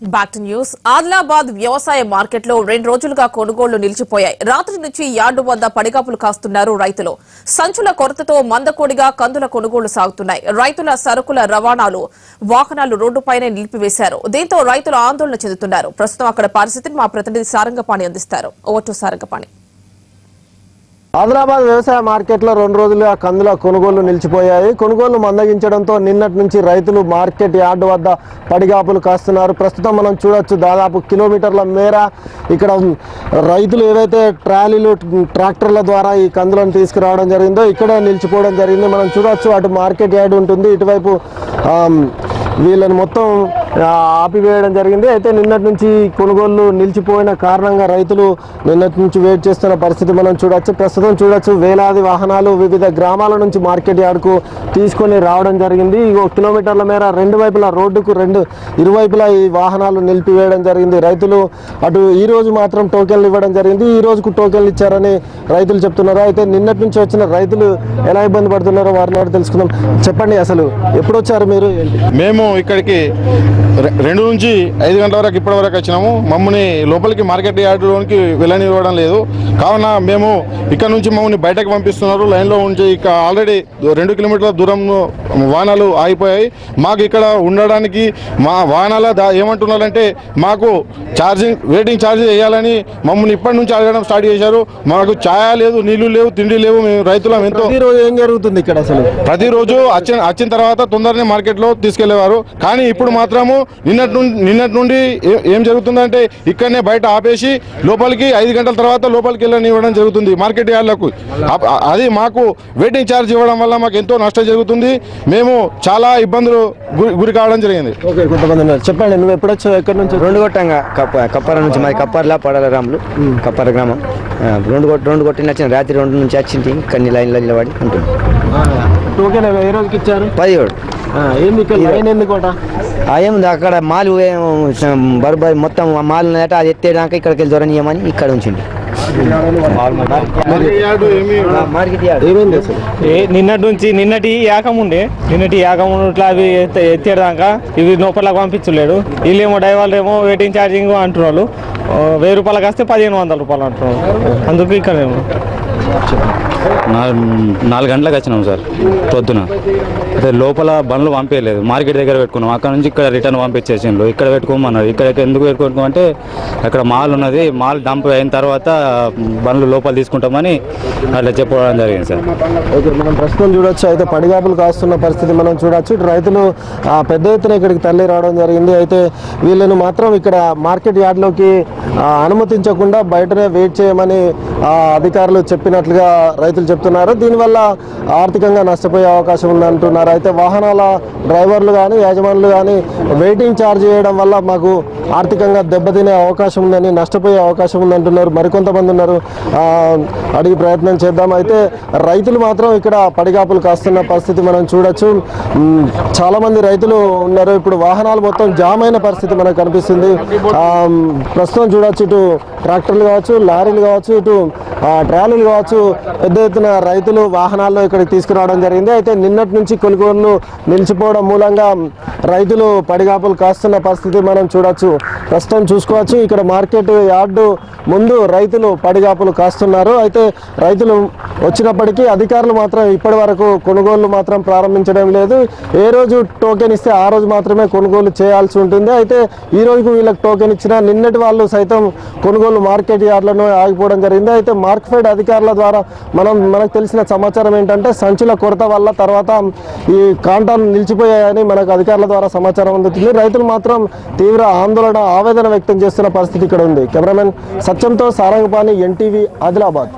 back to news Adilabad వ్యవసాయ మార్కెట్లో రెండు రోజులుగా కొనుగోళ్లు నిలిచిపోయాయి రాత్రి నుంచి యార్డు వద్ద పడిగాపులు కాస్తున్నారు రైతులు సంచుల కొరతతో మందకోడిగా కందుల కొనుగోళ్లు సాగుతున్నాయి రైతుల సరుకుల రవాణాలు వాహనాలు రోడ్డుపైనే నిలిపివేశారు దీంతో రైతులు ఆందోళన చెందుతున్నారు ప్రస్తుతం అక్కడ పరిస్థితిని మా ప్రతినిధి సారంగపాణి అందిస్తారు ఓవర్ టు సారంగపాణి ఆదిలాబాద్ వ్యవసాయ మార్కెట్లో రెండు రోజులుగా కందుల కొనుగోళ్లు నిలిచిపోయాయి కొనుగోళ్లు మందగించడంతో నిన్నటి నుంచి రైతులు మార్కెట్ యార్డు వద్ద పడిగాపులు కాస్తున్నారు ప్రస్తుతం మనం చూడొచ్చు దాదాపు కిలోమీటర్ల మేర ఇక్కడ రైతులు ఏవైతే ట్రాలీలు ట్రాక్టర్ల ద్వారా ఈ కందులను తీసుకురావడం జరిగిందో ఇక్కడే నిలిచిపోవడం జరిగింది మనం చూడొచ్చు అటు మార్కెట్ యార్డ్ ఉంటుంది ఇటువైపు ఆమ్, వీళ్ళని మొత్తం ఆ, ఆపివేయడం జరిగింది అయితే నిన్నటి నుంచి కొనుగోళ్లు నిలిచిపోయిన కారణంగా రైతులు నిన్నటి నుంచి వెయిట్ చేస్తున్న పరిస్థితి మనం చూడొచ్చు ప్రస్తుతం చూడొచ్చు వేలాది వాహనాలు వివిధ గ్రామాల నుంచి మార్కెట్ యార్డ్కు తీసుకొని రావడం జరిగింది ఇగో కిలోమీటర్ల మేర రెండు వైపులా రోడ్డుకు రెండు ఇరువైపులా ఈ వాహనాలు నిలిపివేయడం జరిగింది రైతులు అటు ఈ రోజు మాత్రం టోకెన్లు ఇవ్వడం జరిగింది ఈ రోజుకు టోకెన్లు ఇచ్చారని రైతులు చెప్తున్నారు అయితే నిన్నటి నుంచి వచ్చిన రైతులు ఎలా ఇబ్బంది పడుతున్నారో వారిని అడిగి తెలుసుకుందాం చెప్పండి అసలు ఎప్పుడు వచ్చారు మీరు ఏంటి మేము ఇక్కడికి రె- రెండు నుంచి ఐదు గంటల వరకు ఇప్పటి వరకు వచ్చినాము మమ్మల్ని లోపలికి మార్కెట్ యార్డులోనికి వెళ్ళనివ్వడం లేదు కావున మేము ఇక్కడ నుంచి మమ్మల్ని బయటకు పంపిస్తున్నారు లైన్లో ఉంచి ఇక ఆల్రెడీ రెండు కిలోమీటర్ల దూరం వాహనాలు ఆగిపోయాయి మాకు ఇక్కడ ఉండడానికి మా వాహనాల దా ఏమంటున్నారంటే మాకు ఛార్జింగ్ వెయిటింగ్ ఛార్జ్ వేయాలని మమ్మల్ని ఇప్పటి నుంచి అడగడం స్టార్ట్ చేశారు మాకు ఛాయ లేదు నీళ్లు లేవు తిండి లేవు మేము రైతులం ఎంతో ప్రతిరోజు ఏం జరుగుతుంది ఇక్కడ అసలు ప్రతిరోజు వచ్చిన వచ్చిన తర్వాత తొందరనే మార్కెట్లో తీసుకెళ్లేవారు కానీ ఇప్పుడు మాత్రము నిన్నటి నుండి నిన్నటి నుండి ఏ- ఏం జరుగుతుందంటే ఇక్కడనే బయట ఆపేసి లోపలికి ఐదు గంటల తర్వాత లోపలికి వెళ్ళనివ్వడం జరుగుతుంది మార్కెట్ యార్డ్లకు అప్- అ- అది మాకు వెయిటింగ్ ఛార్జ్ ఇవ్వడం వల్ల మాకు ఎంతో నష్టం జరుగుతుంది మేము చాలా ఇబ్బందులు గురి గురి కావడం జరిగింది ఓకే కొంతమంది ఉన్నారు చెప్పండి నువ్వు ఎప్పుడు వచ్చావు ఎక్కడి నుంచి రెండు కొట్టంగా కప్ప కప్పర నుంచి మాది కప్పర్లా పడాల రాములు కప్పర గ్రామం ఆ, రెండు కొట్టి రెండు కొట్టిన వచ్చిన రాత్రి రెండు నుంచి వచ్చింది కొన్ని లైన్లో నిలబడి ఉంటుంది టోకెన్ ఏ రోజుకి ఇచ్చారు పదిహేడు ఆ, ఏంది ఇక్కడ లైన్ ఎందుకోట ఏముంది అక్కడ మాలు బరుబరి మొత్తం ఆ మాలు నేట అది ఎత్తేదాకా ఇక్కడికి వెళ్ళి దొరనియమని ఇక్కడ ఉంచింది మార్కెట్ యార్డ్ ఏమైంది అసలు ఏ నిన్నటి నుంచి నిన్నటి యాకం ఉండే నిన్నటి యాకం ఇట్లా అవి ఎత్త- ఎత్తేదాకా ఇవి లోపలకు పంపించలేడు వీళ్ళేమో డ్రైవర్లు ఏమో వెయిటింగ్ ఛార్జింగ్ అంటున్నారు ఆ, వెయ్యి రూపాయలకు వస్తే పదిహేను వందల రూపాయలు అంటున్నారు అందుకు ఇక్కడ నా నాలుగు గంటలకు వచ్చినాం సార్ పొద్దున అయితే లోపల బండ్లు పంపించలేదు మార్కెట్ దగ్గర పెట్టుకున్నాం అక్కడ నుంచి ఇక్కడ రిటర్న్ పంపించేసిండ్రు ఇక్కడ పెట్టుకోమన్నారు ఇక్కడ ఎందుకు పెట్టుకోమంటే అక్కడ మాల్ ఉన్నది మాల్ డంప్ అయిన తర్వాత బండ్లు లోపల తీసుకుంటామని అట్లా చెప్పడం జరిగింది సార్ ఓకే మనం ప్రస్తుతం చూడొచ్చు అయితే పడిగాపులు కాస్తున్న పరిస్థితి మనం చూడొచ్చు ఇటు రైతులు ఆ, పెద్ద ఎత్తున ఇక్కడికి తరలి రావడం జరిగింది అయితే వీళ్ళను మాత్రం ఇక్కడ మార్కెట్ యార్డ్లోకి ఆ, అనుమతించకుండా బయటనే వెయిట్ చేయమని ఆ, అధికారులు చెప్పినట్లుగా రైతులు చెప్తున్నారు దీనివల్ల ఆర్థికంగా నష్టపోయే అవకాశం ఉందంటున్నారు అయితే వాహనాల డ్రైవర్లు కానీ యజమానులు కానీ వెయిటింగ్ ఛార్జ్ చేయడం వల్ల మాకు ఆర్థికంగా దెబ్బతినే అవకాశం ఉందని నష్టపోయే అవకాశం ఉందంటున్నారు మరికొంతమంది ఉన్నారు ఆ, అడిగి ప్రయత్నం చేద్దాం అయితే రైతులు మాత్రం ఇక్కడ పడిగాపులు కాస్తున్న పరిస్థితి మనం చూడొచ్చు మ్, చాలా మంది రైతులు ఉన్నారు ఇప్పుడు వాహనాలు మొత్తం జామ్ అయిన పరిస్థితి మనకు కనిపిస్తుంది ఆ, ప్రస్తుతం చూడొచ్చు ఇటు ట్రాక్టర్లు కావచ్చు లారీలు కావచ్చు ఇటు ఆ, ట్రాలీలు కావచ్చు పెద్ద ఎత్తున రైతులు వాహనాల్లో ఇక్కడికి తీసుకురావడం జరిగింది అయితే నిన్నటి నుంచి కొనుగోళ్లు నిలిచిపోవడం మూలంగా రైతులు పడిగాపులు కాస్తున్న పరిస్థితి మనం చూడొచ్చు ప్రస్తుతం చూసుకోవచ్చు ఇక్కడ మార్కెట్ యార్డు ముందు రైతులు పడిగాపులు కాస్తున్నారు అయితే రైతులు వచ్చినప్పటికీ అధికారులు మాత్రం ఇప్పటి వరకు కొనుగోళ్లు మాత్రం ప్రారంభించడం లేదు ఏ రోజు టోకెన్ ఇస్తే ఆ రోజు మాత్రమే కొనుగోలు చేయాల్సి ఉంటుంది అయితే ఈ రోజుకు వీళ్ళకి టోకెన్ ఇచ్చినా నిన్నటి వాళ్ళు సైతం కొనుగోలు మార్కెట్ యార్డ్లను ఆగిపోవడం జరిగింది అయితే మార్క్ఫెడ్ అధికారుల ద్వారా మనం మనకు తెలిసిన సమాచారం ఏంటంటే సంచుల కొరత వల్ల తర్వాత ఈ కాంటాలు నిలిచిపోయాయని మనకు అధికారుల ద్వారా సమాచారం అందుతుంది రైతులు మాత్రం తీవ్ర ఆందోళన ఆవేదన వ్యక్తం చేస్తున్న పరిస్థితి ఇక్కడ ఉంది కెమెరామెన్ సత్యంతో సారంగపాణి ఎన్టీవీ ఆదిలాబాద్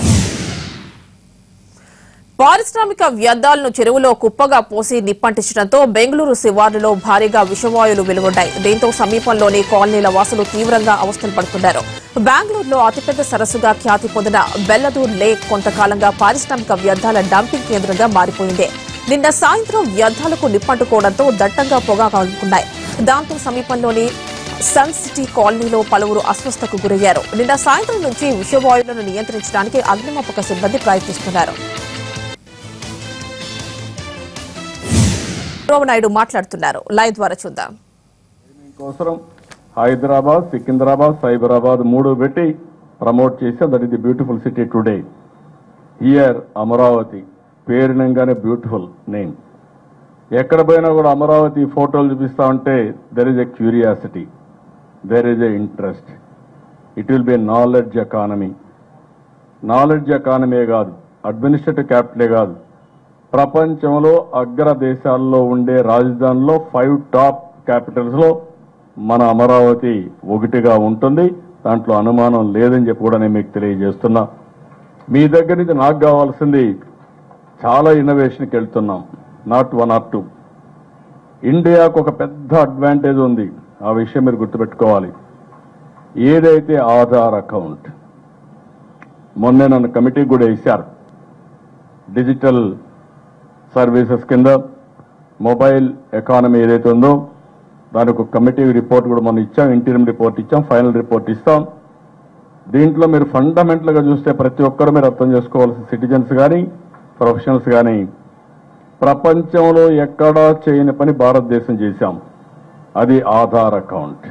పారిశ్రామిక వ్యర్థాలను చెరువులో కుప్పగా పోసి నిప్పంటించడంతో బెంగళూరు శివార్లలో భారీగా విషవాయువులు వెలువడ్డాయి దీంతో సమీపంలోని కాలనీల వాసులు తీవ్రంగా అవస్థలు పడుతున్నారు బెంగళూరులో అతిపెద్ద సరస్సుగా ఖ్యాతి పొందిన బెల్లదూర్ లేక్ కొంతకాలంగా పారిశ్రామిక వ్యర్థాల డంపింగ్ కేంద్రంగా మారిపోయింది నిన్న సాయంత్రం వ్యర్థాలకు నిప్పంటుకోవడంతో దట్టంగా పొగ కలుగుకున్నాయి దాంతో సమీపంలోని సన్ సిటీ కాలనీలో పలువురు అస్వస్థకు గురయ్యారు నిన్న సాయంత్రం నుంచి విషవాయువులను నియంత్రించడానికి అగ్నిమాపక సిబ్బంది ప్రయత్నిస్తున్నారు చంద్రబాబు నాయుడు మాట్లాడుతున్నారు లైవ్ ద్వారా చూద్దాం అవసరం హైదరాబాద్ సికింద్రాబాద్ సైబరాబాద్ మూడు పెట్టి ప్రమోట్ చేసాం that is the beautiful city today here Amaravati పేరునంగానే బ్యూటిఫుల్ నేమ్ ఎక్కడ పోయినా కూడా అమరావతి ఫోటోలు చూపిస్తా ఉంటే there is a curiosity there is a interest it will be knowledge economy knowledge economy కాదు అడ్మినిస్ట్రేటివ్ క్యాపిటలే కాదు ప్రపంచంలో అగ్ర దేశాల్లో ఉండే రాజధానిలో ఫైవ్ టాప్ క్యాపిటల్స్ లో మన అమరావతి ఒకటిగా ఉంటుంది దాంట్లో అనుమానం లేదని చెప్పి కూడా నేను మీకు తెలియజేస్తున్నా మీ దగ్గర నుంచి నాకు కావాల్సింది చాలా ఇన్నోవేషన్కి వెళ్తున్నాం నాట్ వన్ ఆర్ టూ ఇండియాకు ఒక పెద్ద అడ్వాంటేజ్ ఉంది ఆ విషయం మీరు గుర్తుపెట్టుకోవాలి ఏదైతే ఆధార్ అకౌంట్ మొన్నే నన్ను కమిటీ కూడా వేశారు డిజిటల్ సర్వీసెస్ కింద మొబైల్ ఎకానమీ ఏదైతే ఉందో దానికి ఒక కమిటీ రిపోర్ట్ కూడా మనం ఇచ్చాం ఇంటీరియం రిపోర్ట్ ఇచ్చాం ఫైనల్ రిపోర్ట్ ఇస్తాం దీంట్లో మీరు ఫండమెంటల్ గా చూస్తే ప్రతి ఒక్కరు మీరు అర్థం చేసుకోవాల్సిన సిటిజన్స్ కానీ ప్రొఫెషనల్స్ కానీ ప్రపంచంలో ఎక్కడా చేయని పని భారతదేశం చేశాం అది ఆధార్ అకౌంట్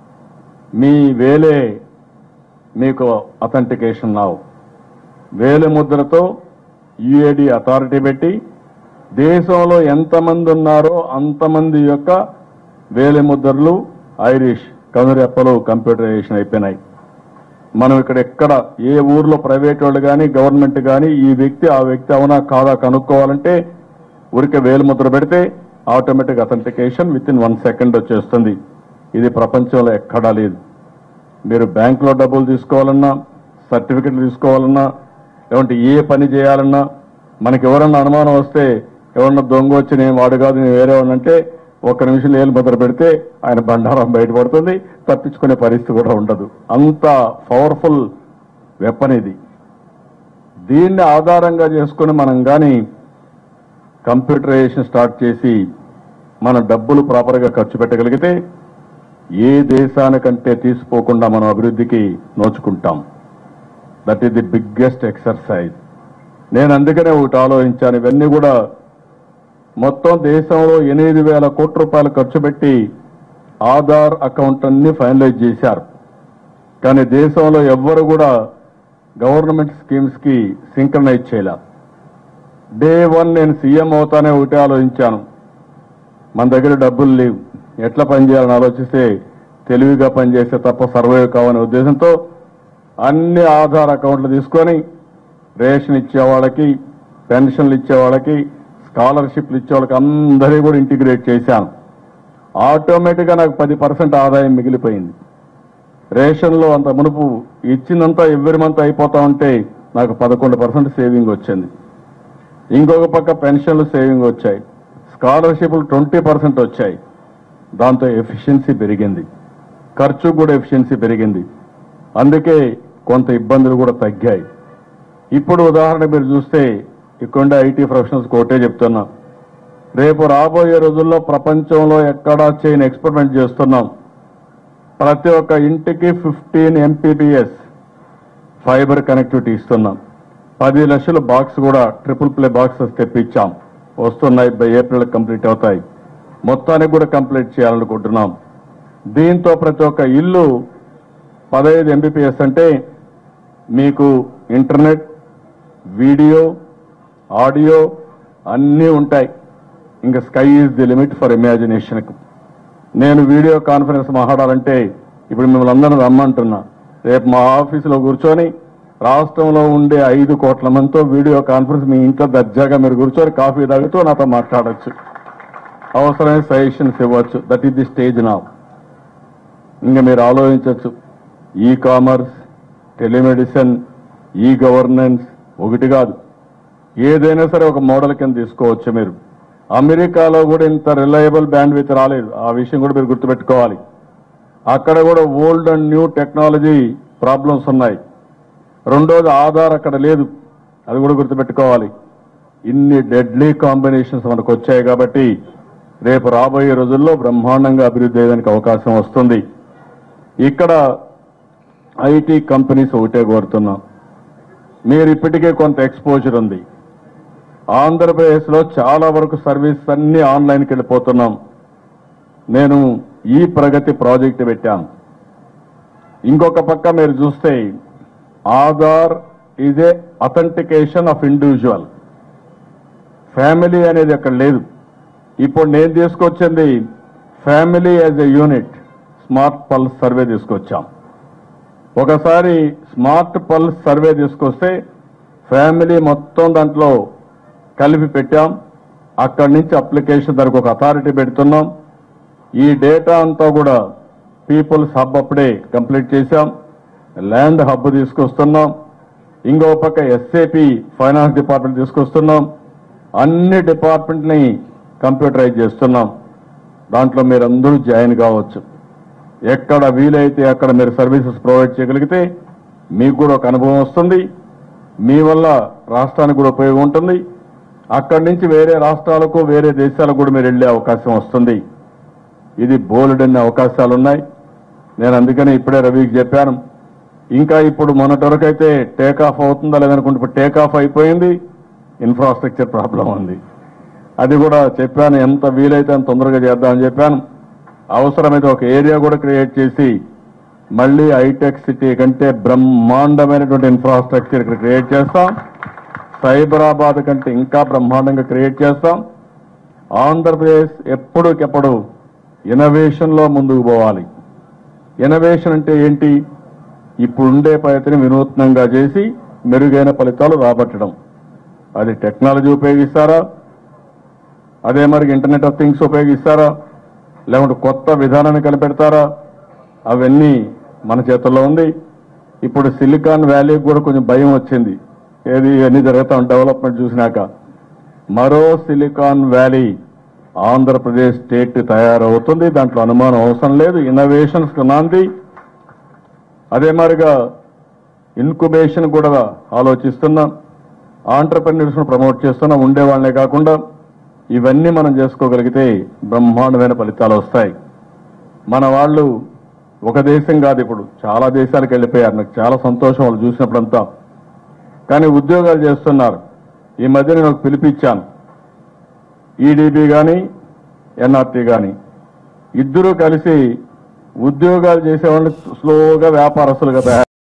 మీ వేలే మీకు అథెంటికేషన్ నావు వేలి ముద్రతో యుఏడి అథారిటీ పెట్టి దేశంలో ఎంతమంది ఉన్నారో అంతమంది యొక్క వేలి ముద్రలు ఐరిష్ కనురెప్పలు కంప్యూటరైజేషన్ అయిపోయినాయి మనం ఇక్కడ ఎక్కడ ఏ ఊర్లో ప్రైవేట్ వాళ్ళు కానీ గవర్నమెంట్ కానీ ఈ వ్యక్తి ఆ వ్యక్తి అవునా కాదా కనుక్కోవాలంటే ఊరికే వేలు ముద్ర పెడితే automatic authentication with in one second వచ్చేస్తుంది ఇది ప్రపంచంలో ఎక్కడా లేదు మీరు బ్యాంకులో డబ్బులు తీసుకోవాలన్నా సర్టిఫికెట్లు తీసుకోవాలన్నా లేదంటే ఏ పని చేయాలన్నా మనకి ఎవరన్నా అనుమానం వస్తే ఎవరన్నా దొంగ వచ్చి నేను వాడు కాదు నేను వేరే వాడినంటే ఒక్క నిమిషం ఏలు ముద్ర పెడితే ఆయన బండారం బయటపడుతుంది తప్పించుకునే పరిస్థితి కూడా ఉండదు అంత పవర్ఫుల్ వెపన్ ఇది దీన్ని ఆధారంగా చేసుకుని మనం కానీ కంప్యూటరైజేషన్ స్టార్ట్ చేసి మన డబ్బులు ప్రాపర్గా ఖర్చు పెట్టగలిగితే ఏ దేశానికంటే తీసిపోకుండా మనం అభివృద్ధికి నోచుకుంటాం that is the biggest exercise నేను అందుకనే ఒకటి ఆలోచించాను ఇవన్నీ కూడా మొత్తం దేశంలో ఎనిమిది వేల కోట్ల రూపాయలు ఖర్చు పెట్టి ఆధార్ అకౌంట్ అన్ని ఫైనలైజ్ చేశారు కానీ దేశంలో ఎవ్వరు కూడా గవర్నమెంట్ స్కీమ్స్ కి సింక్రనైజ్ చేయలే డే వన్ నేను సీఎం అవుతానే ఒకటి ఆలోచించాను మన దగ్గర డబ్బులు లేవు ఎట్లా పనిచేయాలని ఆలోచిస్తే తెలివిగా పనిచేస్తే తప్ప సర్వైవ్ కావనే ఉద్దేశంతో అన్ని ఆధార్ అకౌంట్లు తీసుకొని రేషన్ ఇచ్చే వాళ్ళకి పెన్షన్లు ఇచ్చే వాళ్ళకి స్కాలర్షిప్లు ఇచ్చే వాళ్ళకి అందరినీ కూడా ఇంటిగ్రేట్ చేశాను ఆటోమేటిక్గా నాకు పది పర్సెంట్ ఆదాయం మిగిలిపోయింది రేషన్లో అంత మునుపు ఇచ్చిందంతా ఎవ్రీ మంత్ అయిపోతా ఉంటే నాకు పదకొండు పర్సెంట్ సేవింగ్ వచ్చింది ఇంకొక పక్క పెన్షన్లు సేవింగ్ వచ్చాయి స్కాలర్షిప్లు ట్వంటీ పర్సెంట్ వచ్చాయి దాంతో ఎఫిషియన్సీ పెరిగింది ఖర్చు కూడా ఎఫిషియన్సీ పెరిగింది అందుకే కొంత ఇబ్బందులు కూడా తగ్గాయి ఇప్పుడు ఉదాహరణ మీరు చూస్తే ఇక్కడ ఐటీ ప్రొఫెషనల్స్ ఒకటే చెప్తున్నా రేపు రాబోయే రోజుల్లో ప్రపంచంలో ఎక్కడా చేయని ఎక్స్పెరిమెంట్ చేస్తున్నాం ప్రతి ఒక్క ఇంటికి ఫిఫ్టీన్ ఎంపీపీఎస్ ఫైబర్ కనెక్టివిటీ ఇస్తున్నాం పది లక్షల బాక్స్ కూడా ట్రిపుల్ ప్లే బాక్సెస్ తెప్పించాం వస్తున్నాయి బై ఏప్రిల్ కంప్లీట్ అవుతాయి మొత్తానికి కూడా కంప్లీట్ చేయాలనుకుంటున్నాం దీంతో ప్రతి ఒక్క ఇల్లు పదహైదు ఎంబీపీఎస్ అంటే మీకు ఇంటర్నెట్ వీడియో ఆడియో అన్నీ ఉంటాయి ఇంకా sky is the limit for ఇమాజినేషన్కు నేను వీడియో కాన్ఫరెన్స్ మాట్లాడాలంటే ఇప్పుడు మిమ్మల్ని అందరూ రమ్మంటున్నా రేపు మా ఆఫీసులో కూర్చొని రాష్ట్రంలో ఉండే ఐదు కోట్ల మందితో వీడియో కాన్ఫరెన్స్ మీ ఇంట్లో దర్జాగా మీరు కూర్చొని కాఫీ తాగుతూ నాతో మాట్లాడొచ్చు అవసరమైన సజెషన్స్ ఇవ్వచ్చు దట్ ఈస్ ది స్టేజ్ నా ఇంకా మీరు ఆలోచించవచ్చు e commerce telemedicine e governance ఒకటి కాదు ఏదైనా సరే ఒక మోడల్ కింద తీసుకోవచ్చు మీరు అమెరికాలో కూడా ఇంత రిలయబుల్ బ్యాండ్ విత్ రాలేదు ఆ విషయం కూడా మీరు గుర్తుపెట్టుకోవాలి అక్కడ కూడా old and new technology problems ఉన్నాయి రెండోది ఆధార్ అక్కడ లేదు అది కూడా గుర్తుపెట్టుకోవాలి ఇన్ని డెడ్లీ కాంబినేషన్స్ మనకు వచ్చాయి కాబట్టి రేపు రాబోయే రోజుల్లో బ్రహ్మాండంగా అభివృద్ధి అయ్యేదానికి అవకాశం వస్తుంది ఇక్కడ ఐటీ కంపెనీస్ ఒకటే కోరుతున్నాం మీరు ఇప్పటికే కొంత ఎక్స్పోజర్ ఉంది ఆంధ్రప్రదేశ్లో చాలా వరకు సర్వీస్ అన్ని ఆన్లైన్కి వెళ్ళిపోతున్నాం నేను ఈ ప్రగతి ప్రాజెక్ట్ పెట్టాను ఇంకొక పక్క మీరు చూస్తే Aadhaar is a authentication of individual family అనేది అక్కడ లేదు ఇప్పుడు నేను తీసుకొచ్చింది family as a unit smart pulse survey తీసుకొచ్చాం ఒకసారి స్మార్ట్ పల్స్ సర్వే తీసుకొస్తే ఫ్యామిలీ మొత్తం దాంట్లో కలిపి పెట్టాం అక్కడి నుంచి అప్లికేషన్ దానికి ఒక అథారిటీ పెడుతున్నాం ఈ డేటా అంతా కూడా పీపుల్స్ హబ్ అప్పుడే కంప్లీట్ చేశాం ల్యాండ్ హబ్ తీసుకొస్తున్నాం ఇంకో పక్క ఎస్ఏపి ఫైనాన్స్ డిపార్ట్మెంట్ తీసుకొస్తున్నాం అన్ని డిపార్ట్మెంట్ని కంప్యూటరైజ్ చేస్తున్నాం దాంట్లో మీరందరూ జాయిన్ కావచ్చు ఎక్కడ వీలైతే అక్కడ మీరు సర్వీసెస్ ప్రొవైడ్ చేయగలిగితే మీకు కూడా ఒక అనుభవం వస్తుంది మీ వల్ల రాష్ట్రానికి కూడా ఉపయోగం ఉంటుంది అక్కడి నుంచి వేరే రాష్ట్రాలకు వేరే దేశాలకు కూడా మీరు వెళ్ళే అవకాశం వస్తుంది ఇది బోలెడన్ని అవకాశాలు ఉన్నాయి నేను అందుకని ఇప్పుడే రవికి చెప్పాను ఇంకా ఇప్పుడు మొన్నటి వరకు అయితే టేక్ ఆఫ్ అవుతుందా లేదనుకుంటే ఇప్పుడు టేక్ ఆఫ్ అయిపోయింది ఇన్ఫ్రాస్ట్రక్చర్ ప్రాబ్లం ఉంది అది కూడా చెప్పాను ఎంత వీలైతే అంత తొందరగా చేద్దామని చెప్పాను అవసరమైతే ఒక ఏరియా కూడా క్రియేట్ చేసి మళ్ళీ హైటెక్ సిటీ కంటే బ్రహ్మాండమైనటువంటి ఇన్ఫ్రాస్ట్రక్చర్ ఇక్కడ క్రియేట్ చేస్తాం సైబరాబాద్ కంటే ఇంకా బ్రహ్మాండంగా క్రియేట్ చేస్తాం ఆంధ్రప్రదేశ్ ఎప్పటికెప్పుడు ఇన్నోవేషన్లో ముందుకు పోవాలి ఇన్నోవేషన్ అంటే ఏంటి ఇప్పుడుండే పద్ధతిని వినూత్నంగా చేసి మెరుగైన ఫలితాలు రాబట్టడం అది టెక్నాలజీ ఉపయోగిస్తారా అదే మరి ఇంటర్నెట్ ఆఫ్ థింగ్స్ ఉపయోగిస్తారా లేకుంటే కొత్త విధానాన్ని కనిపెడతారా అవన్నీ మన చేతుల్లో ఉంది ఇప్పుడు సిలికాన్ వ్యాలీకి కూడా కొంచెం భయం వచ్చింది ఏది ఇవన్నీ జరుగుతాం డెవలప్మెంట్ చూసినాక మరో సిలికాన్ వ్యాలీ ఆంధ్రప్రదేశ్ స్టేట్ తయారవుతుంది దాంట్లో అనుమానం అవసరం లేదు ఇన్నోవేషన్స్ నాంది అదే మాదిరిగా ఇన్కుబేషన్ కూడా ఆలోచిస్తున్నాం ఆంటర్ప్రెన్యూర్స్ ప్రమోట్ చేస్తున్నాం ఉండే వాళ్ళనే కాకుండా ఇవన్నీ మనం చేసుకోగలిగితే బ్రహ్మాండమైన ఫలితాలు వస్తాయి మన వాళ్ళు ఒక దేశం కాదు ఇప్పుడు చాలా దేశాలకు వెళ్ళిపోయారు నాకు చాలా సంతోషం వాళ్ళు చూసినప్పుడంతా కానీ ఉద్యోగాలు చేస్తున్నారు ఈ మధ్య నేను ఒక పిలిపించాను ఈడీబీ కానీ ఎన్ఆర్టీ కానీ ఇద్దరూ కలిసి ఉద్యోగాలు చేసేవాళ్ళని స్లోగా వ్యాపారస్తులుగా తయారు